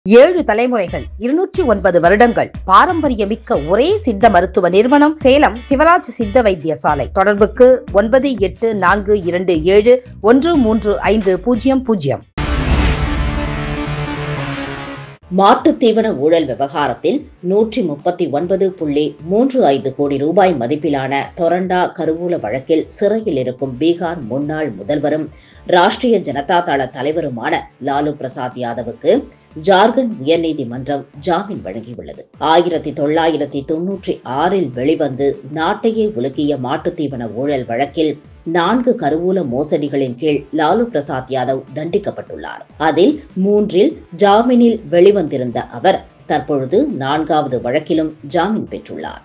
ஏழு தலைமுறைகள் இருநூற்றி ஒன்பது வருடங்கள் பாரம்பரியமிக்க ஒரே சித்த மருத்துவ நிறுவனம் சேலம் சிவராஜ் சித்த வைத்தியசாலை தொடர்புக்கு ஒன்பது எட்டு நான்கு இரண்டு ஏழு ஒன்று மூன்று ஐந்து பூஜ்ஜியம் பூஜ்ஜியம் மாட்டுத் தீவன ஊழல் விவகாரத்தில் நூற்றி முப்பத்தி ஒன்பது புள்ளி மூன்று ஐந்து கோடி ரூபாய் மதிப்பிலான டொரண்டா கருவூல வழக்கில் சிறையில் இருக்கும் பீகார் முன்னாள் முதல்வரும் ராஷ்டிரிய ஜனதா தள தலைவருமான லாலு பிரசாத் யாதவுக்கு ஜார்க்கண்ட் உயர்நீதிமன்றம் ஜாமீன் வழங்கியுள்ளது ஆயிரத்தி தொள்ளாயிரத்தி தொன்னூற்றி ஆறில் வெளிவந்து நாட்டையே உலுக்கிய மாட்டுத் தீவன ஊழல் வழக்கில் நான்கு கருவூல மோசடிகளின் கீழ் லாலு பிரசாத் யாதவ் தண்டிக்கப்பட்டுள்ளார் அதில் மூன்றில் ஜாமீனில் வெளிவந்திருந்த அவர் தற்பொழுது நான்காவது வழக்கிலும் ஜாமீன் பெற்றுள்ளார்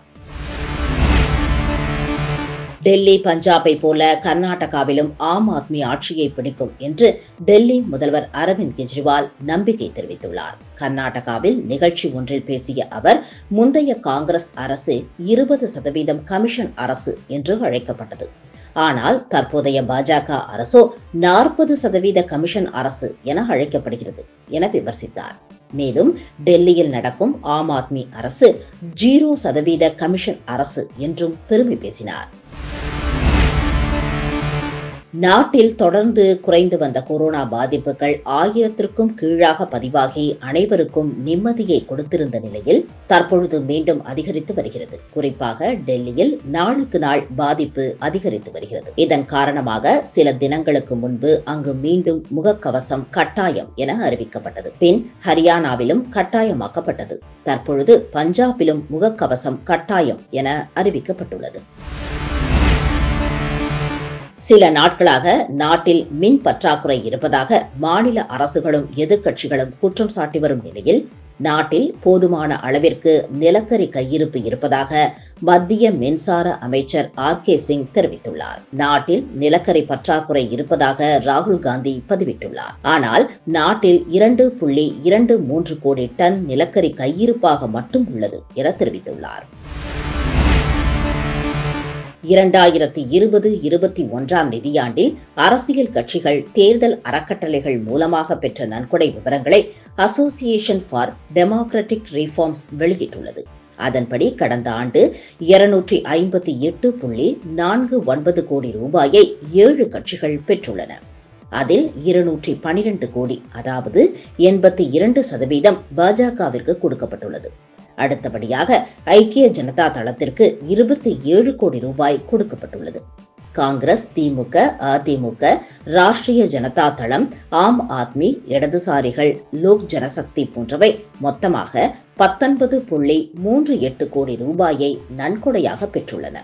டெல்லி பஞ்சாபை போல கர்நாடகாவிலும் ஆம் ஆத்மி ஆட்சியை பிடிக்கும் என்று டெல்லி முதல்வர் அரவிந்த் கெஜ்ரிவால் நம்பிக்கை தெரிவித்துள்ளார் கர்நாடகாவில் நிகழ்ச்சி ஒன்றில் பேசிய அவர் முந்தைய காங்கிரஸ் அரசு இருபது சதவீதம் கமிஷன் அரசு என்று அழைக்கப்பட்டது ஆனால் தற்போதைய பாஜக அரசோ நாற்பது சதவீத கமிஷன் அரசு என அழைக்கப்படுகிறது என விமர்சித்தார் மேலும் டெல்லியில் நடக்கும் ஆம் ஆத்மி அரசு ஜீரோ சதவீத கமிஷன் அரசு என்றும் பெருமை பேசினார் நாட்டில் தொடர்ந்து குறைந்து வந்த கொரோனா பாதிப்புகள் ஆயிரத்திற்கும் கீழாக பதிவாகி அனைவருக்கும் நிம்மதியை கொடுத்திருந்த நிலையில் தற்பொழுது மீண்டும் அதிகரித்து வருகிறது குறிப்பாக டெல்லியில் நாளுக்கு நாள் பாதிப்பு அதிகரித்து வருகிறது இதன் காரணமாக சில தினங்களுக்கு முன்பு அங்கு மீண்டும் முகக்கவசம் கட்டாயம் என அறிவிக்கப்பட்டது பின் ஹரியானாவிலும் கட்டாயமாக்கப்பட்டது தற்பொழுது பஞ்சாபிலும் முகக்கவசம் கட்டாயம் என அறிவிக்கப்பட்டுள்ளது சில நாட்களாக நாட்டில் மின் பற்றாக்குறை இருப்பதாக மாநில அரசுகளும் எதிர்க்கட்சிகளும் குற்றம் சாட்டி வரும் நிலையில் நாட்டில் போதுமான அளவிற்கு நிலக்கரி கையிருப்பு இருப்பதாக மத்திய மின்சார அமைச்சர் ஆர் கே சிங் தெரிவித்துள்ளார் நாட்டில் நிலக்கரி பற்றாக்குறை இருப்பதாக ராகுல் காந்தி பதிவிட்டுள்ளார் ஆனால் நாட்டில் இரண்டு புள்ளி இரண்டு மூன்று கோடி டன் நிலக்கரி கையிருப்பாக மட்டும் உள்ளது என தெரிவித்துள்ளார் இரண்டாயிரத்தி இருபது இருபத்தி ஒன்றாம் நிதியாண்டில் அரசியல் கட்சிகள் தேர்தல் அறக்கட்டளைகள் மூலமாக பெற்ற நன்கொடை விவரங்களை அசோசியேஷன் ஃபார் டெமோக்ராட்டிக் ரிஃபார்ம்ஸ் வெளியிட்டுள்ளது அதன்படி கடந்த ஆண்டு இருநூற்றி ஐம்பத்தி எட்டு புள்ளி நான்கு ஒன்பது கோடி ரூபாயை ஏழு கட்சிகள் பெற்றுள்ளன அதில் இருநூற்றி பனிரெண்டு கோடி அதாவது எண்பத்தி இரண்டு சதவீதம் பாஜகவிற்கு கொடுக்கப்பட்டுள்ளது அடுத்தபடியாக ஐக்கிய ஜனதா தளத்திற்கு இருபத்தி ஏழு கோடி ரூபாய் கொடுக்கப்பட்டுள்ளது காங்கிரஸ் திமுக அதிமுக ராஷ்டிரிய ஜனதா தளம் ஆம் ஆத்மி இடதுசாரிகள் லோக் ஜனசக்தி போன்றவை மொத்தமாக பத்தொன்பது புள்ளி மூன்று எட்டு கோடி ரூபாயை நன்கொடையாக பெற்றுள்ளன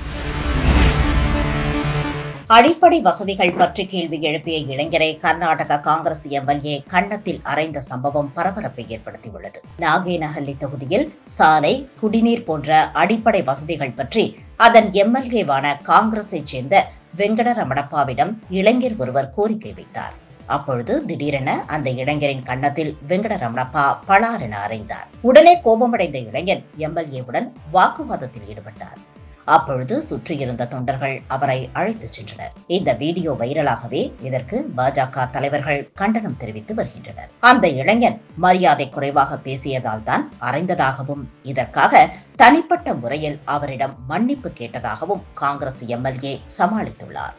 அடிப்படை வசதிகள் பற்றி கேள்வி எழுப்பிய இளைஞரை கர்நாடக காங்கிரஸ் எம்எல்ஏ கன்னத்தில் அறைந்த சம்பவம் பரபரப்பை ஏற்படுத்தியுள்ளது நாகேனஹள்ளி தொகுதியில் சாலை குடிநீர் போன்ற அடிப்படை வசதிகள் பற்றி அதன் எம்எல்ஏவான காங்கிரஸைச் சேர்ந்த வெங்கடரமணப்பாவிடம் இளைஞர் ஒருவர் கோரிக்கை வைத்தார் அப்பொழுது திடீரென அந்த இளைஞரின் கன்னத்தில் வெங்கடரமணப்பா பலாரென அறைந்தார் உடனே கோபமடைந்த இளைஞன் எம்எல்ஏவுடன் வாக்குவாதத்தில் ஈடுபட்டார் அப்பொழுது சுற்றியிருந்த தொண்டர்கள் அவரை அழைத்துச் சென்றனர் இந்த வீடியோ வைரலாகவே இதற்கு பாஜக தலைவர்கள் கண்டனம் தெரிவித்து வருகின்றனர் அந்த இளைஞன் மரியாதை குறைவாக பேசியதால் தான் அறைந்ததாகவும் இதற்காக தனிப்பட்ட முறையில் அவரிடம் மன்னிப்பு கேட்டதாகவும் காங்கிரஸ் எம்எல்ஏ சமாளித்துள்ளார்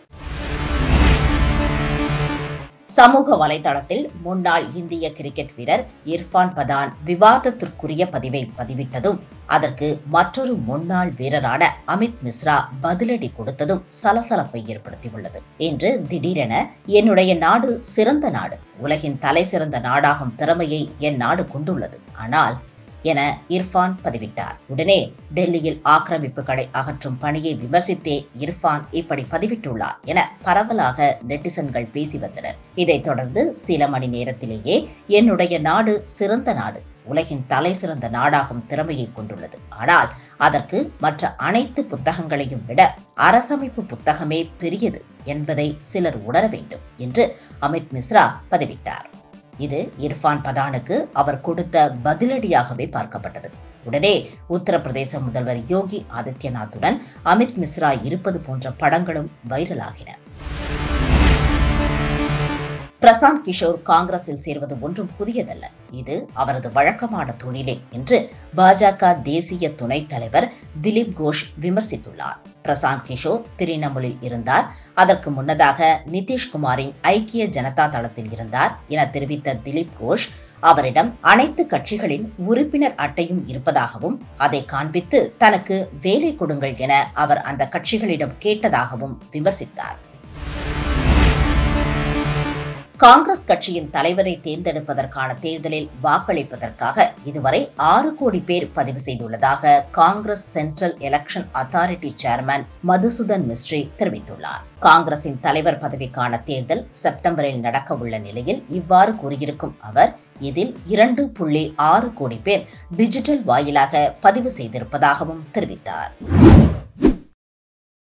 சமூக வலைதளத்தில் முன்னாள் இந்திய கிரிக்கெட் வீரர் இர்ஃபான் பதான் விவாதத்திற்குரிய பதிவை பதிவிட்டதும் அதற்கு மற்றொரு முன்னாள் வீரரான அமித் மிஸ்ரா பதிலடி கொடுத்ததும் சலசலப்பை ஏற்படுத்தியுள்ளது இன்று திடீரென என்னுடைய நாடு சிறந்த நாடு உலகின் தலை சிறந்த நாடாகும் திறமையை என் நாடு கொண்டுள்ளது ஆனால் என இர்ஃபான் பதிவிட்டார் உடனே டெல்லியில் ஆக்கிரமிப்புகளை அகற்றும் பணியை விமர்சித்தே இர்ஃபான் இப்படி பதிவிட்டுள்ளார் என பரவலாக நெட்டிசன்கள் பேசி வந்தனர் இதைத் தொடர்ந்து சில மணி நேரத்திலேயே என்னுடைய நாடு சிறந்த நாடு உலகின் தலை சிறந்த நாடாகும் திறமையை கொண்டுள்ளது ஆனால் அதற்கு மற்ற அனைத்து புத்தகங்களையும் விட அரசமைப்பு புத்தகமே பெரியது என்பதை சிலர் உணர வேண்டும் என்று அமித் மிஸ்ரா பதிவிட்டார் இது இர்ஃபான் பதானுக்கு அவர் கொடுத்த பதிலடியாகவே பார்க்கப்பட்டது உடனே உத்தரப்பிரதேச முதல்வர் யோகி ஆதித்யநாத்துடன் அமித் மிஸ்ரா இருப்பது போன்ற படங்களும் வைரலாகின பிரசாந்த் கிஷோர் காங்கிரஸில் சேர்வது ஒன்றும் புதியதல்ல இது அவரது வழக்கமான தொழிலே என்று பாஜக தேசிய துணைத் தலைவர் திலீப் கோஷ் விமர்சித்துள்ளார் பிரசாந்த் கிஷோர் திரிணாமுலில் இருந்தார் அதற்கு முன்னதாக நிதிஷ்குமாரின் ஐக்கிய ஜனதா தளத்தில் இருந்தார் என தெரிவித்த திலீப் கோஷ் அவரிடம் அனைத்து கட்சிகளின் உறுப்பினர் அட்டையும் இருப்பதாகவும் அதை காண்பித்து தனக்கு வேலை கொடுங்கள் என அவர் அந்த கட்சிகளிடம் கேட்டதாகவும் விமர்சித்தார் காங்கிரஸ் கட்சியின் தலைவரை தேர்ந்தெடுப்பதற்கான தேர்தலில் வாக்களிப்பதற்காக இதுவரை ஆறு கோடி பேர் பதிவு செய்துள்ளதாக Congress central election authority chairman Madhusudan Mistry தெரிவித்துள்ளார் காங்கிரசின் தலைவர் பதவிக்கான தேர்தல் செப்டம்பரில் நடக்க உள்ள நிலையில் இவ்வாறு கூறியிருக்கும் அவர் இதில் இரண்டு புள்ளி ஆறு கோடி பேர் டிஜிட்டல் வாயிலாக பதிவு செய்திருப்பதாகவும் தெரிவித்தார்